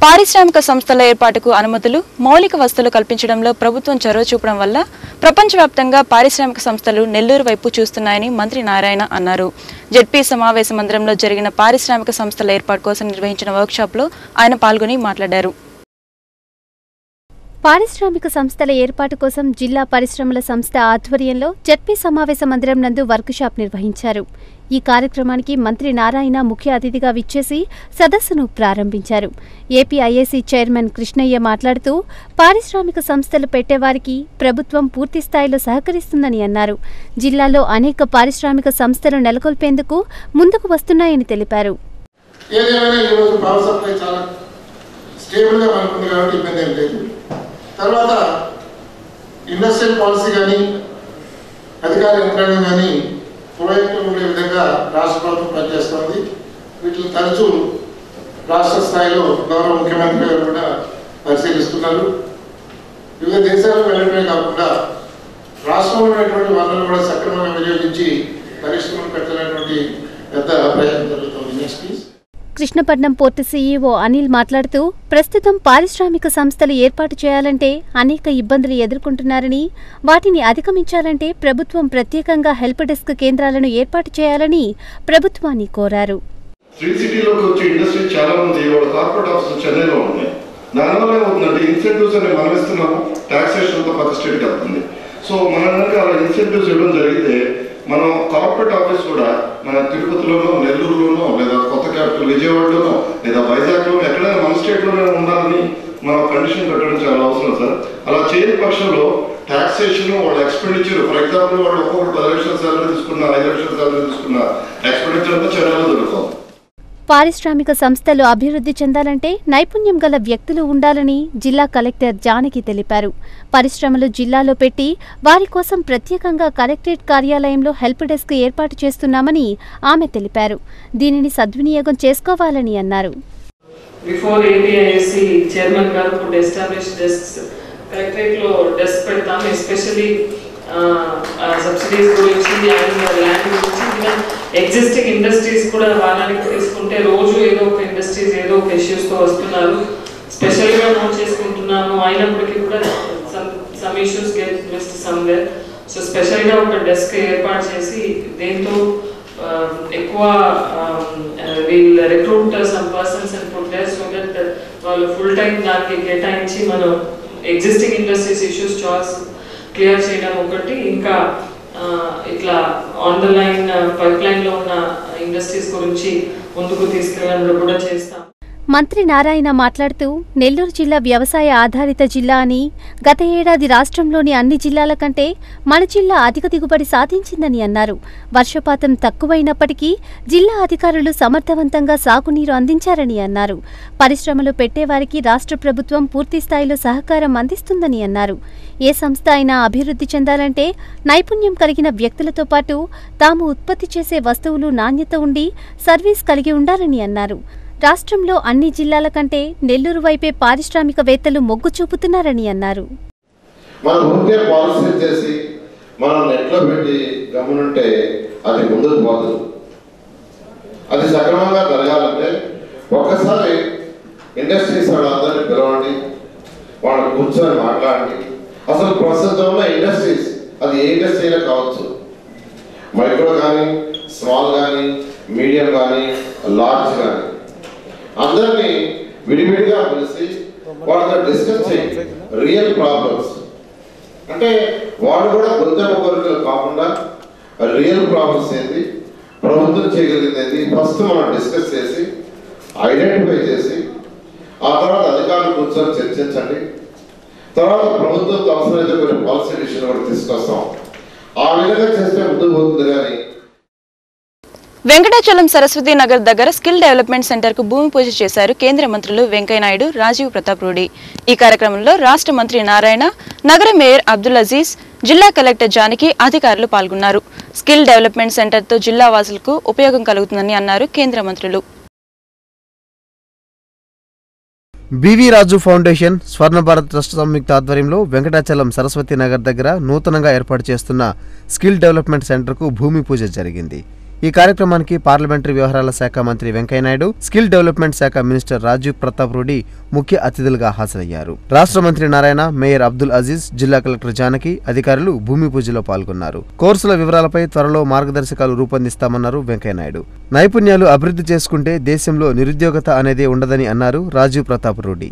పారిశ్రామిక సంస్థల ఏర్పాటుకు అనుమతులు మౌలిక వసతులు కల్పించడంలో ప్రభుత్వం చొరవ చూపడం వల్ల ప్రపంచవ్యాప్తంగా పారిశ్రామిక సంస్థలు నెల్లూరు వైపు చూస్తున్నాయని మంత్రి నారాయణ అన్నారు జెడ్పీ సమావేశ మందిరంలో జరిగిన పారిశ్రామిక సంస్థల ఏర్పాటు కోసం నిర్వహించిన వర్క్షాప్లో ఆయన పాల్గొని మాట్లాడారు పారిశ్రామిక సంస్థల ఏర్పాటు కోసం జిల్లా పరిశ్రమల సంస్థ ఆధ్వర్యంలో జడ్పీ సమావేశ మందిరం నందు వర్కుషాప్ నిర్వహించారు ఈ కార్యక్రమానికి మంత్రి నారాయణ ముఖ్య అతిథిగా విచ్చేసి సదస్సును ప్రారంభించారు ఏపీ ఐఏసీ చైర్మన్ కృష్ణయ్య మాట్లాడుతూ పారిశ్రామిక సంస్థలు పెట్టేవారికి ప్రభుత్వం పూర్తి స్థాయిలో సహకరిస్తుందని అన్నారు జిల్లాలో అనేక పారిశ్రామిక సంస్థలు నెలకొల్పేందుకు ముందుకు వస్తున్నాయని తెలిపారు ఏదేమైనా ఈరోజు పవర్ సప్లై చాలా స్టేబుల్గా మనకు ఉంది కాబట్టి ఇబ్బంది ఏం లేదు తర్వాత ఇండస్ట్రియల్ పాలసీ కానీ అధికార యంత్రాంగం కానీ ప్రొయెక్టులు ఉండే విధంగా రాష్ట్ర ప్రభుత్వం పనిచేస్తోంది వీటిని తరచూ రాష్ట్ర స్థాయిలో గౌరవ ముఖ్యమంత్రి గారు కూడా పరిశీలిస్తున్నారు వివిధ దేశాలకు వెళ్ళడమే కాకుండా రాష్ట్రంలో ఉన్నటువంటి వనరులు కూడా సక్రమంగా వినియోగించి పరిశ్రమలు పెట్టాలనేటువంటి పెద్ద ప్రయత్నం జరుగుతుంది next please Krishnapatnam port CEO Anil మాట్లాడుతూ ప్రస్తుతం పారిశ్రామిక సంస్థలు ఏర్పాటు చేయాలంటే అనేక ఇబ్బందులు ఎదుర్కొంటున్నారని వాటిని అధిగమించాలంటే ప్రభుత్వం ప్రత్యేకంగా హెల్ప్ డెస్క్ కేంద్రాలను ఏర్పాటు చేయాలని ప్రభుత్వాన్ని కోరారు శ్రీ సిటీలోకి వచ్చే ఇండస్ట్రీ చాలా మంది వాళ్ళ కార్పొరేట్ ఆఫీసులు చెన్నైలో ఉన్నాయి దానివల్ల ఏమవుతుందంటే ఇన్సెంటివ్స్ అనేవి మనం ఇస్తున్నాము టాక్సేషన్తో పక్క స్టేట్కి వెళ్తుంది సో మన కనుక అలా ఇన్సెంటివ్స్ ఇవ్వడం జరిగితే మనం కార్పొరేట్ ఆఫీస్ కూడా మన తిరుపతిలోనో నెల్లూరులోనో లేదా కొత్త క్యాపిటల్ విజయవాడలోనో లేదా వైజాగ్లోనో ఎక్కడైనా మన స్టేట్లోనే ఉండాలని మనం కండిషన్ పెట్టడం చాలా అవసరం సార్ అలా చేయని పక్షంలో టాక్సేషన్ వాళ్ళ ఎక్స్పెండిచర్ ఫర్ ఎగ్జాంపుల్ వాళ్ళు ఒక్కొక్కరు పది లక్షల సాలరీ తీసుకున్న ఐదు లక్షల సాలరీ తీసుకున్న ఎక్స్పెండిచర్ అంతా చెన్నైలో దొరుకుతుంది పారిశ్రామిక సంస్థలు అభివృద్ధి చెందాలంటే నైపుణ్యం గల వ్యక్తులు ఉండాలని జిల్లా కలెక్టర్ జానకి తెలిపారు పరిశ్రమలు జిల్లాలో పెట్టి వారి కోసం ప్రత్యేకంగా కలెక్టరేట్ కార్యాలయంలో హెల్ప్ డెస్క్ ఏర్పాటు చేస్తున్నామని ఆమె తెలిపారు దీనిని సద్వినియోగం చేసుకోవాలని అన్నారు బిఫోర్ ఏపీఐఎస్సి చైర్మన్ గారు ఇప్పుడు ఎస్టాబ్లిష్ డెస్క్ కలెక్టరేట్లో డెస్క్ పెడతాం ఎస్పెషలీ సబ్సిడీస్ గురించి అండ్ ల్యాండ్ గురించి ఈవెన్ ఎగ్జిస్టింగ్ ఇండస్ట్రీస్ కూడా వారానికి తీసుకుంటే రోజు ఏదో ఒక ఇండస్ట్రీస్ ఏదో ఒక ఇష్యూస్తో వస్తున్నారు స్పెషల్గా నోట్ చేసుకుంటున్నాము అయినప్పటికీ కూడా some issues get missed somewhere so స్పెషల్గా ఒక డెస్క్ ఏర్పాటు చేసి దీంతో um, ఎక్కువ we'll recruit some persons and put there so that వాళ్ళు ఫుల్ టైం దానికి కేటాయించి మనం existing industries issues choice clear చేయడం ఒకటి ఇంకా ఆ, ఇట్లా on the line pipe line లో ఉన్న ఇండస్ట్రీస్ గురించి ముందుకు తీసుకెళ్ళడం కూడా చేస్తాం మంత్రి నారాయణ మాట్లాడుతూ నెల్లూరు జిల్లా వ్యవసాయ ఆధారిత జిల్లా అని గత ఏడాది రాష్ట్రంలోని అన్ని జిల్లాల కంటే మన జిల్లా అధిక దిగుబడి సాధించిందని అన్నారు వర్షపాతం తక్కువైనప్పటికీ జిల్లా అధికారులు సమర్థవంతంగా సాగునీరు అందించారని అన్నారు పరిశ్రమలు పెట్టేవారికి రాష్ట్ర ప్రభుత్వం పూర్తి స్థాయిలో సహకారం అందిస్తుందని అన్నారు ఏ సంస్థ అయినా అభివృద్ధి చెందాలంటే నైపుణ్యం కలిగిన వ్యక్తులతో పాటు తాము ఉత్పత్తి చేసే వస్తువులు నాణ్యత ఉండి సర్వీస్ కలిగి ఉండాలని అన్నారు రాష్ట్రంలో అన్ని జిల్లాల కంటే నెల్లూరు వైపే పారిశ్రామికవేత్తలు మొగ్గు చూపుతున్నారని అన్నారు మనం ఉంటే పాలసీ చేసి మనం నెట్లో పెట్టి గమనుంటే అది ముందుకు పోదు అది సక్రమంగా జరగాలంటే ఒక్కసారి ఇండస్ట్రీస్ వాళ్ళందరినీ పిలవండి వాళ్ళు కూర్చొని మాట్లాడండి అసలు ప్రస్తుతం ఉన్న ఇండస్ట్రీస్ అది ఏ ఇండస్ట్రీ అయినా కావచ్చు మైక్రో కానీ స్మాల్ కానీ మీడియం కానీ లార్జ్ కానీ అందరినీ విడివిడిగా పిలిచి వాళ్ళతో డిస్కస్ చేయండి రియల్ ప్రాబ్లమ్స్ అంటే వాడు కూడా గొంతెమ్మ కోరికలు కాకుండా రియల్ ప్రాబ్లమ్స్ ఏంటి ప్రభుత్వం చేయగలిగింది ఏంటి ఫస్ట్ మనం డిస్కస్ చేసి ఐడెంటిఫై చేసి ఆ తర్వాత అధికారులు కూర్చొని చర్చించండి తర్వాత ప్రభుత్వంతో అవసరమైతే కొన్ని పాలసీ డిసిషన్ కూడా తీసుకొస్తాం ఆ విధంగా చేస్తే ముందుకు పోతుంది కానీ వెంకటాచలం సరస్వతి నగర్ దగ్గర స్కిల్ డెవలప్మెంట్ సెంటర్ కు భూమి పూజ చేశారు కేంద్ర మంత్రులు వెంకయ్యనాయుడు రాజీవ్ ప్రతాప్ రూడి ఈ కార్యక్రమంలో రాష్ట్ర మంత్రి నారాయణ నగర మేయర్ అబ్దుల్ అజీజ్ జిల్లా కలెక్టర్ జానకి అధికారులు పాల్గొన్నారు స్కిల్ డెవలప్మెంట్ సెంటర్ తో జిల్లా వాసులకు ఉపయోగం కలుగుతుందని అన్నారు కేంద్ర మంత్రులు బివి రాజు ఫౌండేషన్ స్వర్ణ భారత్ ట్రస్ట్ సంయుక్త ఆధ్వర్యంలో వెంకటాచలం సరస్వతి నగర్ దగ్గర నూతనంగా ఏర్పాటు చేస్తున్న స్కిల్ డెవలప్మెంట్ సెంటర్కు భూమి పూజ జరిగింది ఈ కార్యక్రమానికి పార్లమెంటరీ వ్యవహారాల శాఖ మంత్రి వెంకయ్యనాయుడు స్కిల్ డెవలప్మెంట్ శాఖ మినిస్టర్ రాజీవ్ ప్రతాప్ రూడి ముఖ్య అతిథులుగా హాజరయ్యారు రాష్ట్ర మంత్రి నారాయణ మేయర్ అబ్దుల్ అజీజ్ జిల్లా కలెక్టర్ జానకి అధికారులు భూమి పూజలో పాల్గొన్నారు కోర్సుల వివరాలపై త్వరలో మార్గదర్శకాలు రూపొందిస్తామన్నారు వెంకయ్యనాయుడు నైపుణ్యాలు అభివృద్ధి చేసుకుంటే దేశంలో నిరుద్యోగత అనేదే ఉండదని అన్నారు రాజీవ్ ప్రతాప్ రూడి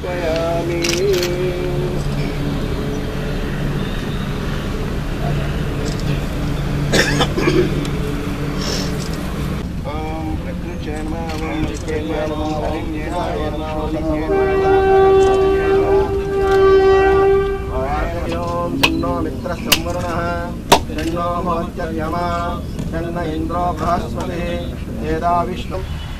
तन्न इन्द्रो बृहस्पतिः वेदा Vishnu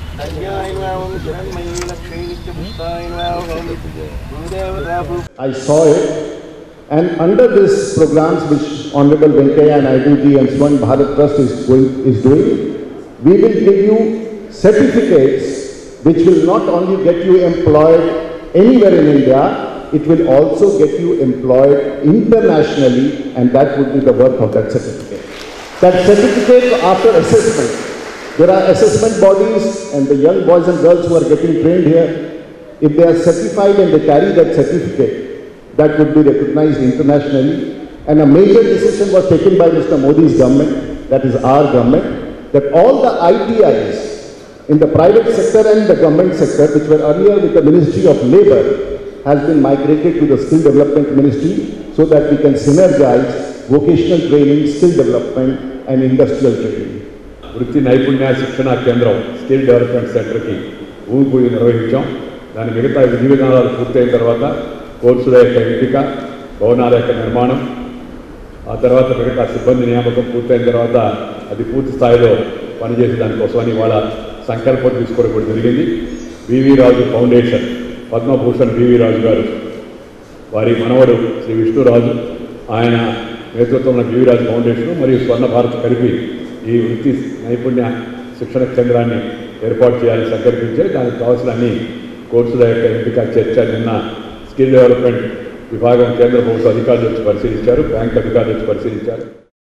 I saw it, and under this programs which Honorable Venkaya Naidu ji and Swan Bharat Trust is going, is doing, we will give you certificates which will not only get you employed anywhere in India, it will also get you employed internationally, and that would be the worth of that certificate. That certificate after assessment, there are assessment bodies and the young boys and girls who are getting trained here, if they are certified and they carry that certificate, that would be recognized internationally. And a major decision was taken by Mr. Modi's government, that is our government, that all the ITIs in the private sector and the government sector, which were earlier with the Ministry of Labour, has been migrated to the Skill Development Ministry so that we can synergize vocational training, skill development and industrial training. వృత్తి నైపుణ్య శిక్షణ కేంద్రం skill development సెంటర్కి ఊరు పూజ నిర్వహించాం దాని మిగతా విధి విధానాలు పూర్తయిన తర్వాత కోర్సుల యొక్క ఎంపిక భవనాల యొక్క నిర్మాణం ఆ తర్వాత మిగతా సిబ్బంది నియామకం పూర్తయిన తర్వాత అది పూర్తి స్థాయిలో పనిచేసే దానికోసమని వాళ్ళ సంకల్పం తీసుకోవడం కూడా జరిగింది వివి రాజు ఫౌండేషన్ పద్మభూషణ్ వివి రాజు గారు వారి మనవడు శ్రీ విష్ణురాజు ఆయన నేతృత్వంలో వివిరాజ్ ఫౌండేషన్ మరియు స్వర్ణ భారత్ కలిపి ఈ వృత్తి నైపుణ్య శిక్షణ కేంద్రాన్ని ఏర్పాటు చేయాలని సంకల్పించారు దానికి కావాల్సిన అన్ని కోర్సుల యొక్క ఎంపిక చర్చ నిన్న స్కిల్ డెవలప్మెంట్ విభాగం కేంద్ర ప్రభుత్వ అధికారులు వచ్చి పరిశీలించారు బ్యాంక్ అధికారులు వచ్చి పరిశీలించారు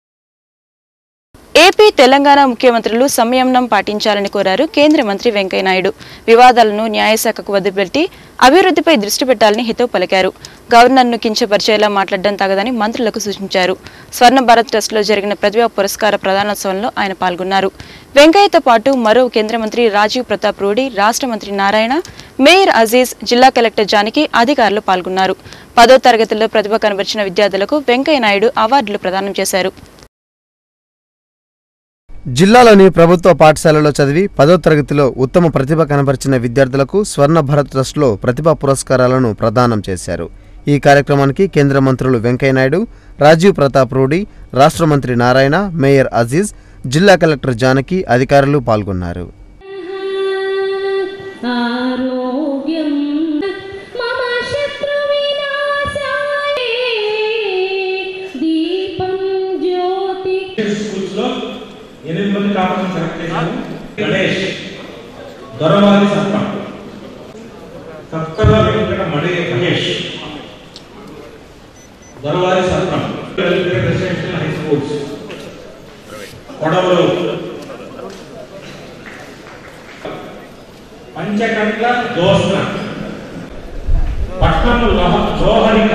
ఏపీ తెలంగాణ ముఖ్యమంత్రులు సంయమనం పాటించాలని కోరారు కేంద్ర మంత్రి వెంకయ్యనాయుడు వివాదాలను న్యాయశాఖకు వదిలిపెట్టి అభివృద్ధిపై దృష్టి పెట్టాలని హితవు పలికారు గవర్నర్ను కించపరిచేలా మాట్లాడడం తగదని మంత్రులకు సూచించారు స్వర్ణ భారత్ ట్రస్ట్లో జరిగిన ప్రతిభా పురస్కార ప్రదానోత్సవంలో ఆయన పాల్గొన్నారు వెంకయ్యతో పాటు మరో కేంద్ర మంత్రి రాజీవ్ ప్రతాప్ రూడి రాష్ట్ర మంత్రి నారాయణ మేయర్ అజీజ్ జిల్లా కలెక్టర్ జానకి అధికారులు పాల్గొన్నారు పదో తరగతిలో ప్రతిభ కనబరిచిన విద్యార్థులకు వెంకయ్యనాయుడు అవార్డులు ప్రదానం చేశారు జిల్లాలోని ప్రభుత్వ పాఠశాలలో చదివి పదో తరగతిలో ఉత్తమ ప్రతిభ కనబరిచిన విద్యార్థులకు స్వర్ణ భరత్ ట్రస్ట్లో ప్రతిభా పురస్కారాలను ప్రదానం చేశారు ఈ కార్యక్రమానికి కేంద్ర మంత్రులు వెంకయ్యనాయుడు రాజీవ్ ప్రతాప్ రూడి రాష్ట్ర మంత్రి నారాయణ మేయర్ అజీజ్ జిల్లా కలెక్టర్ జానకి అధికారులు పాల్గొన్నారు ఆరోగ్యం మమ శత్రువినాశాయ దీపం జ్యోతి స్కూల్స్ లో ఎనిమిది మంది టాపర్స్ సెలెక్ట్ చేశాము గణేష్ దొరవారి సత్త సత్తల వెంకట మడి Mahesh Doravarisatram residential high schools కొడవలు పంచకంట్ల జోస్న పట్నం జోహరిక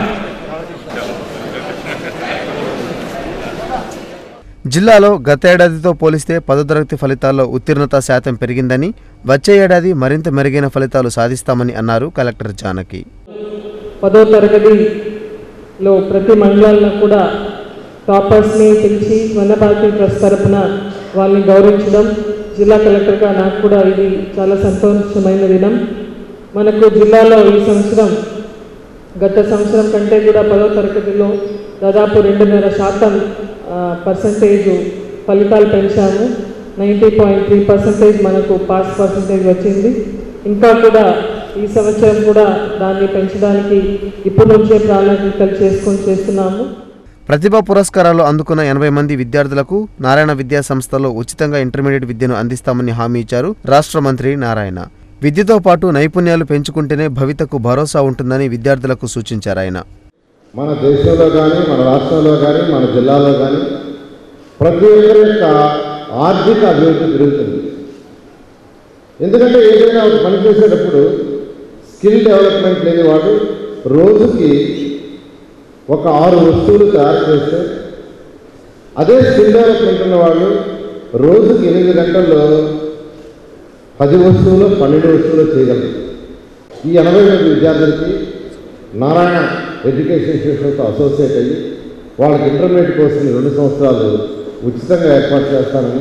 జిల్లాలో గతేడాదితో పోలిస్తే పదో తరగతి ఫలితాల్లో ఉత్తీర్ణత శాతం పెరిగిందని వచ్చే ఏడాది మరింత మెరుగైన ఫలితాలు సాధిస్తామని అన్నారు కలెక్టర్ జానకి పదో తరగతిలో ప్రతి మండలాల్లో కూడా టాపర్స్ని పిలిచి వనభారతి ట్రస్ట్ తరపున వాళ్ళని గౌరవించడం జిల్లా కలెక్టర్గా నాకు కూడా ఇది చాలా సంతోషమైన దినం మనకు జిల్లాలో ఈ సంవత్సరం గత సంవత్సరం కంటే కూడా పదో తరగతిలో దాదాపు రెండున్నర శాతం పర్సంటేజ్ ఫలితాలు పెంచాము నైంటీ పాయింట్ త్రీ పర్సెంటేజ్ మనకు పాస్ పర్సంటేజ్ వచ్చింది ఇంకా కూడా ఈ సంవత్సరం కూడా దాన్ని పెంచడానికి ఇప్పటి నుంచే ప్రణాళికలు చేసుకొని చేస్తున్నాము ప్రతిభా పురస్కారాలు అందుకున్న ఎనభై మంది విద్యార్థులకు నారాయణ విద్యా సంస్థలో ఉచితంగా ఇంటర్మీడియట్ విద్యను అందిస్తామని హామీ ఇచ్చారు రాష్ట్ర మంత్రి నారాయణ విద్యతో పాటు నైపుణ్యాలు పెంచుకుంటేనే భవితకు భరోసా ఉంటుందని విద్యార్థులకు సూచించారు ఆయన మన దేశంలో కానీ మన రాష్ట్రంలో కానీ మన జిల్లాలో కానీ ప్రతి ఒక్కరి యొక్క ఆర్థిక అభివృద్ధి పెరుగుతుంది ఎందుకంటే ఏదైనా ఒక పని చేసేటప్పుడు స్కిల్ డెవలప్మెంట్ లేని వాడు రోజుకి ఒక ఆరు వస్తువులు తయారు చేస్తే అదే స్కిల్ డెవలప్మెంట్ ఉన్న వాళ్ళు రోజుకి ఎనిమిది గంటల్లో పది వస్తువులు పన్నెండు వస్తువులు చేయగలరు ఈ ఎనభై మంది విద్యార్థులకి నారాయణ ఎడ్యుకేషన్ ఇన్స్టిట్యూషన్తో అసోసియేట్ అయ్యి వాళ్ళకి ఇంటర్మీడియట్ కోర్సుని రెండు సంవత్సరాలు ఉచితంగా ఏర్పాటు చేస్తానని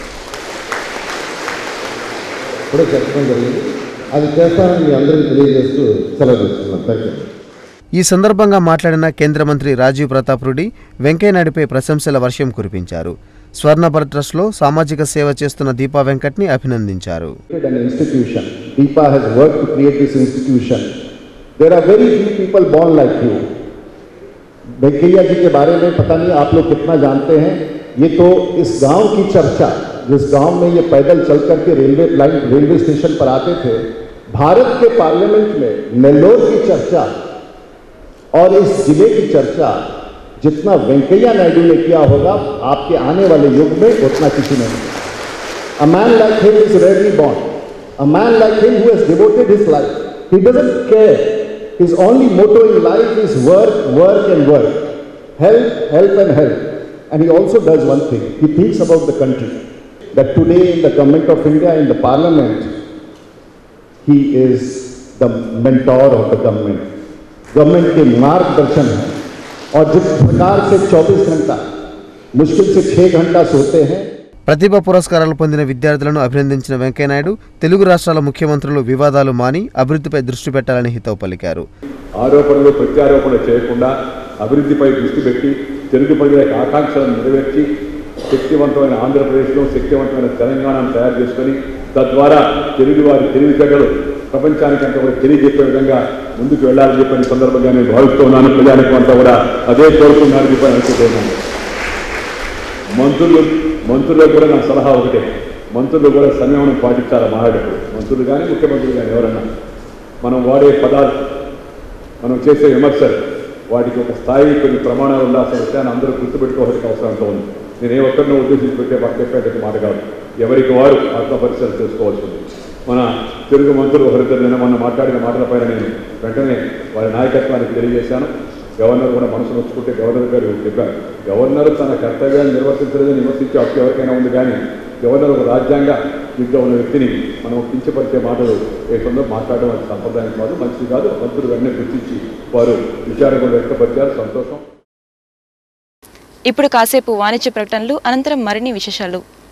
కూడా చెప్పడం జరిగింది అది చేస్తానని మీ అందరికీ తెలియజేస్తూ సెలవు తీసుకున్నాను థ్యాంక్ యూ ఈ సందర్భంగా మాట్లాడిన కేంద్ర మంత్రి రాజీవ్ ప్రతాప్ రెడ్డి వెంకయ్యనాయుడిపై ప్రశంసల వర్షం కురిపించారు స్వర్ణభర ట్రస్ట్లో సామాజిక సేవ చేస్తున్న దీపా వెంకట్ని అభినందించారు an institution. DIPA has worked to create this institution. There are very few people born like you. Venkaiah जी के बारे में पता नहीं आप लोग कितना जानते हैं ये तो इस गांव की चर्चा जिस गांव में ये पैदल चल करके रेलवे लाइन रेलवे स्टेशन पर आते थे भारत के पार्लियामेंट में नेल्लोर की चर्चा और इस जिले की चर्चा जितना वेंकैया नायडू ने किया होगा आपके आने वाले युग में उतना किसी ने नहीं किया A man like him is rarely born. A man like him who has devoted his life. He doesn't care. His only motto in life is work, work, and work. Help, help, and help. And he also does one thing. He thinks about the country. That today in the government of India, in the parliament, he is the mentor of the government. Government के मार्गदर्शन है और जिस प्रकार से 24 घंटा मुश्किल से 6 घंटा सोते हैं ప్రతిభ పురస్కారాలు పొందిన విద్యార్థులను అభినందించిన వెంకయ్యనాయుడు తెలుగు రాష్ట్రాల ముఖ్యమంత్రులు వివాదాలు మాని అభివృద్ధిపై దృష్టి పెట్టాలని హితవు పలికారు ఆరోపణలు ప్రత్యారోపణలు చేయకుండా అభివృద్ధిపై దృష్టి పెట్టి తెలుగు ప్రజల యొక్క ఆకాంక్షలను నెరవేర్చి శక్తివంతమైన ఆంధ్రప్రదేశ్లో శక్తివంతమైన తెలంగాణను తయారు చేసుకొని తద్వారా తెలుగువారి తెలివితేటలు ప్రపంచానికంతా కూడా తెలియజెప్పే విధంగా ముందుకు వెళ్ళాలని చెప్పిన సందర్భంగా నేను భావిస్తున్నాను ప్రజానికం అంతా కూడా అదే కోరుకున్నాను చెప్పని అనుకుంటున్నాను మంత్రులు మంత్రుల్లో కూడా నా సలహా ఒకటే మంత్రులు కూడా సంయమనం పాటించాలి మాట్లాడేటప్పుడు మంత్రులు కానీ ముఖ్యమంత్రులు కానీ ఎవరన్నా మనం వాడే పదాలు మనం చేసే విమర్శలు వాటికి ఒక స్థాయి కొన్ని ప్రమాణాలు ఉండాల్సిన విషయాన్ని అందరూ గుర్తుపెట్టుకోవాల్సిన అవసరం ఎంతో ఉంది నేను ఏ ఒక్కరినో ఉద్దేశించి పెట్టే మాట చెప్పేటట్టు మాట కాదు ఎవరికి వారు ఆత్మపరిశీలన చేసుకోవాల్సి ఉంది మన తెలుగు మంత్రులు ఒకరిద్దరు నిన్న మొన్న మాట్లాడిన మాటలపైన నేను వెంటనే వారి నాయకత్వానికి తెలియజేశాను గవర్నర్ కూడా మనసు నొచ్చుకుంటే గవర్నర్ గారు చెప్పారు గవర్నర్ తన కర్తవ్యాన్ని నిర్వర్తించలేదని విమర్శించే హక్కు ఎవరికైనా ఉంది కానీ గవర్నర్ ఒక రాజ్యాంగ యుద్ధం ఉన్న వ్యక్తిని మనం కించపరిచే మాటలు ఏకంలో మాట్లాడడం అది సంప్రదాయం కాదు మంచిది కాదు మంత్రులు వెంటనే గుర్తించి వారు విచారం కూడా వ్యక్తపరిచారు సంతోషం ఇప్పుడు కాసేపు వాణిజ్య ప్రకటనలు అనంతరం మరిన్ని విశేషాలు